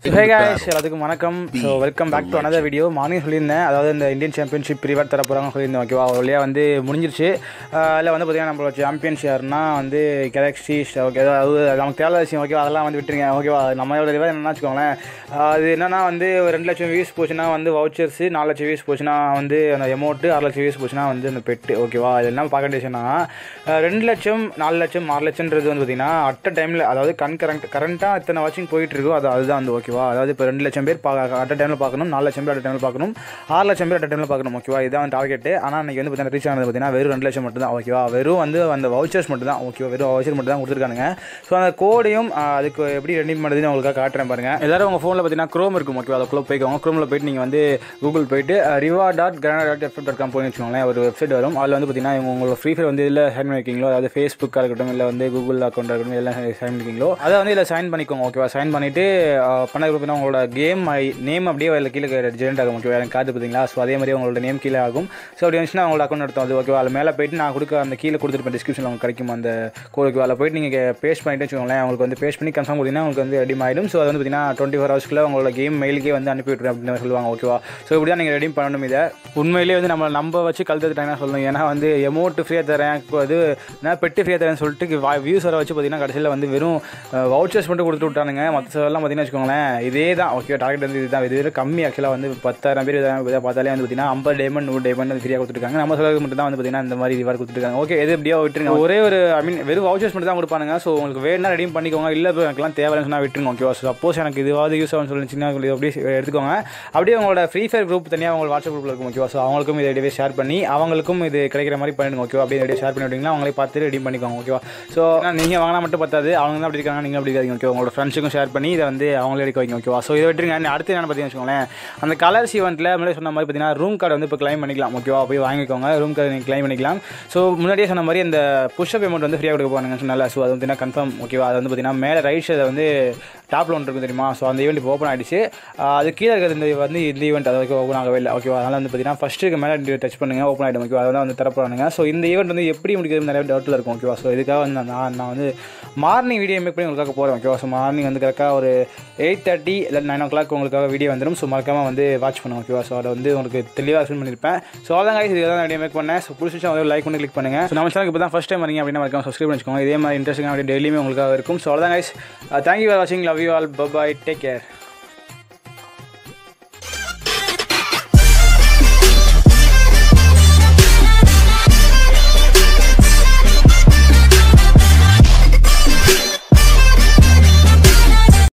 ஹே guys எல்லாத்துக்கும் வணக்கம் so welcome back to another video morning சொல்லியிருந்தேன் அதாவது இந்த இந்தியன் சாம்பியன்ஷிப் ரிவார்ட் தர போகிறாங்க சொல்லியிருந்தேன் ஓகேவா ஒரு வழியாக வந்து முடிஞ்சிருச்சு அதில் வந்து பார்த்தீங்கன்னா நம்மளோட சாம்பியன்ஸ் யாருன்னா வந்து கேலக்ஸி ஓகே அதாவது நமக்கு தேவையான விஷயம் ஓகேவா அதெல்லாம் வந்து விட்டுருங்க ஓகேவா நம்மளோட ரிவார்ட் என்ன வச்சுக்கோங்களேன் அது என்னன்னா வந்து ஒரு ரெண்டு லட்சம் வியூஸ் போச்சுன்னா வந்து வவுச்சர்ஸ் நாலு லட்சம் வியூஸ் போச்சுன்னா வந்து அந்த எமௌண்ட்டு ஆறு லட்சம் வியூஸ் போச்சுன்னா வந்து அந்த பெட்டு ஓகேவா இது என்ன பார்க்க வேண்டியதுன்னா ரெண்டு லட்சம் நாலு லட்சம் ஆறு லட்சம்ன்றது வந்து பார்த்தீங்கன்னா அட் டைமில் அதாவது கண் கரண்ட் கரண்ட்டாக இத்தனை வாட்சிங் போயிட்டு இருக்கோ அது அதுதான் வந்து ஓகேவா அதாவது இப்போ ரெண்டு லட்சம் பேர் அட் டைமில் பார்க்கணும் நாலு லட்சம் பேர் அட் டைமில் பார்க்கணும் ஆறு லட்சம் பேர் அட் டைமில் பார்க்கணும் ஓகேவா இதான் டார்கெட்டு ஆனால் அன்றைக்கி வந்து பார்த்தீங்கன்னா ரீச் ஆனது பார்த்தீங்கன்னா வெறும் ரெண்டு லட்சம் மட்டும் தான் ஓகேவா வெறும் வந்து அந்த வவுச்சர்ஸ் மட்டும் தான் ஓகேவா வெறும் வவுச்சர் மட்டும் தான் கொடுத்துருக்கானுங்க ஸோ அந்த கோடையும் அதுக்கு எப்படி ரெடி பண்ணுறதுன்னு உங்களுக்காக காட்டுறேன் பாருங்கள் எல்லாரும் உங்கள் ஃபோனில் பார்த்தீங்கன்னா க்ரோம் இருக்கும் ஓகேவா அதுக்குள்ளே போய்க்கோங்க க்ரோமில் போயிட்டு நீங்கள் வந்து கூகுள் போயிட்டு riva dot kirana dot F dot com போய் வச்சுக்கோங்களேன் ஒரு வெப்சைட் வரும் அதில் வந்து பார்த்தீங்கன்னா இவங்க உங்களோட ஃப்ரீ ஃபயர் வந்து இதில் சைன் பண்ணிருக்கீங்களோ அதாவது ஃபேஸ்புக்காக இருக்கட்டும் இல்லை வந்து கூகுள் அக்கௌண்ட்டாக இருக்கட்டும் எல்லாம் சைன் பண்ணிருக்கீங்களோ அதை வந்து இதில் சைன் பண்ணிக்கோங்க ஓகேவா சைன் பண்ணிவிட்டு பண்ணதுக்கு பார்த்தீங்கன்னா உங்களோட கேம் ஐ நேம் அப்படியே அதில் கீழே ஜெனரேட் ஆகும் ஓகேவா எனக்கு காது பார்த்தீங்களா ஸோ அதே மாதிரி உங்களோட நேம் கீழே ஆகும் ஸோ அப்படி வந்துச்சுன்னா உங்களோட அக்கௌண்ட் எடுத்தோம் அது ஓகேவா அதில் மேலே போயிட்டு நான் கொடுக்க அந்த கீழே கொடுத்துருப்பேன் டிஸ்கிரிப்ஷனில் உங்களுக்கு கிடைக்கும் அந்த கோருக்கு அதில் போயிட்டு நீங்கள் பேஸ்ட் பண்ணிட்டு வச்சுக்கோங்களேன் உங்களுக்கு வந்து பேஸ்ட் பண்ணி கன்ஃபார்ம் கொடுத்தீங்கன்னா உங்களுக்கு வந்து ரெடி ஆகிடும் ஸோ அது வந்து பார்த்தீங்கன்னா டுவெண்ட்டி ஃபோர் ஹவர்ஸ்க்குள்ள உங்களோட கேம் மெயிலுக்கே வந்து அனுப்பி விட்டுரு அப்படின்னு சொல்லுவாங்க ஓகேவா ஸோ இப்படி தான் நீங்கள் ரெடி பண்ணணும் இதை உண்மையிலேயே வந்து நம்ம நம்ப வச்சு கழுத்துட்டாங்கன்னா சொல்லணும் ஏன்னா வந்து எமௌண்ட் ஃப்ரீயாக தரேன் இப்போ அது நான் பெட்டு ஃப்ரீயாக தரேன்னு சொல்லிட்டு வியூஸ் வர வச்சு பார்த்தீங்கன்னா கடைசியில் வந்து வெறும் வவுச்சர்ஸ் மட்டும் கொடுத்து விட்டானுங்க மற்ற செல்லாம் பார்த்தீங்கன்னா வச்சுக்கோங்களேன் இதே தான் ஓகே டார்கெட் வந்து இதுதான் இது வெறும் கம்மி ஆக்சுவலாக வந்து பத்தாயிரம் பேர் இதை பார்த்தாலே வந்து பார்த்தீங்கன்னா ஐம்பது டைமண்ட் நூறு டைமண்ட் வந்து ஃப்ரீயாக கொடுத்துருக்காங்க நம்ம சொல்கிறது மட்டும் தான் வந்து பார்த்தீங்கன்னா இந்த மாதிரி ரிவார்ட் கொடுத்துருக்காங்க ஓகே எது எப்படியோ விட்டுருங்க ஒரே ஒரு ஐ மீன் வெறும் வவுச்சர்ஸ் மட்டும் தான் கொடுப்பானுங்க ஸோ உங்களுக்கு வேணும்னா ரெடி பண்ணிக்கோங்க இல்லை இப்போ எனக்குலாம் தேவைன்னு சொன்னால் விட்டுருங்க ஓகேவா சப்போஸ் எனக்கு இதுவாவது யூஸ் ஆகும்னு சொல்லிச்சுன்னா அப்படியே எடுத்துக்கோங்க அப்படியே உங்களோட ஃப்ரீ ஃபயர் குரூப் தனியாக உங்களோட வாட்ஸ்அப் குரூப்பில் இருக்கும் ஓகேவா ஸோ அவங்களுக்கும் இதை இடையே ஷேர் பண்ணி அவங்களுக்கும் இது கிடைக்கிற மாதிரி பண்ணிடுங்க ஓகேவா அப்படியே இடையே ஷேர் பண்ணி விட்டீங்கன்னா அவங்களே பார்த்து ரெடி பண்ணிக்கோங்க ஓகேவா ஸோ நீங்கள் வாங்கினா மட்டும் பத்தாது அவங்க தான் அப்படி இருக்காங்க நீங்கள் அப்படி இருக்காங்க ஓகே உங்களோட ஃப்ரெண்ட்ஸுக்கும் ஷேர் பண்ணி இதை வந்து அவங்களே எடுக்க வைங்க ஓகேவா ஸோ இதை விட்டுருங்க அடுத்து என்ன பார்த்தீங்கன்னு வச்சுக்கோங்களேன் அந்த கலர்ஸ் ஈவெண்ட்டில் முன்னாடி சொன்ன மாதிரி பார்த்தீங்கன்னா ரூம் கார்டு வந்து இப்போ கிளைம் பண்ணிக்கலாம் ஓகேவா போய் வாங்கிக்கோங்க ரூம் கார்டு நீங்கள் கிளைம் பண்ணிக்கலாம் ஸோ முன்னாடியே சொன்ன மாதிரி அந்த புஷ்அப் அமௌண்ட் வந்து ஃப்ரீயாக கொடுக்க போகிறாங்க சொன்னால ஸோ அது வந்து பார்த்தீங்கன்னா கன்ஃபார்ம் ஓகேவா அது வந்து பார்த்தீங்கன்னா மேலே ரைட் சைடில் வந்து டாப்பில் ஒன்று இருக்கும் தெரியுமா ஸோ அந்த ஈவெண்ட் இப்போ ஓப்பன் ஆகிடுச்சு அது கீழே இருக்கிறது இந்த வந்து இந்த ஈவெண்ட் அது வரைக்கும் ஓப்பன் ஆகவே இல்லை ஓகேவா அதனால் வந்து பார்த்தீங்கன்னா ஃபஸ்ட்டு இருக்க மேலே டச் பண்ணுங்கள் ஓப்பன் ஆகிடும் ஓகேவா அதெல்லாம் வந்து தரப்போறாங்க ஸோ இந்த ஈவெண்ட் வந்து எப்படி முடிக்கிறது நிறைய டவுட்டில் இருக்கும் ஓகேவா ஸோ இதுக்காக வந்து நான் நான் வந்து மார்னிங் வீடியோ மேக் பண்ணி உங்களுக்காக போகிறேன் ஓகேவா ஸோ மார்னிங் வந்து கரெக்டாக ஒரு எயிட் தேர்ட்டி இல்லை நைன் ஓ கிளாக் உங்களுக்காக வீடியோ வந்துடும் ஸோ மறக்காமல் வந்து வாட்ச் பண்ணுங்க ஓகேவா ஸோ அதை வந்து உங்களுக்கு தெளிவாக எக்ஸ்பிளைன் பண்ணியிருப்பேன் ஸோ அதான் guys இதுக்கு தான் வீடியோ மேக் பண்ணேன் ஸோ பிடிச்சிச்சா வந்து லைக் பண்ணி கிளிக் பண்ணுங்கள் ஸோ நம்ம சேனலுக்கு இப்போ தான் ஃபஸ்ட் டைம் வரீங்க அப்படின்னா மறக்காம சப்ஸ்கிரைப் பண்ணிக்கோங்க இதே மாதிரி இன்ட்ரெஸ்டிங்காக வீடியோ டெய்லியுமே உங்களுக்காக இருக்கும் ஸோ அதான் guys தேங்க்யூ ஃபார் வாட்சிங் love you all bye bye take care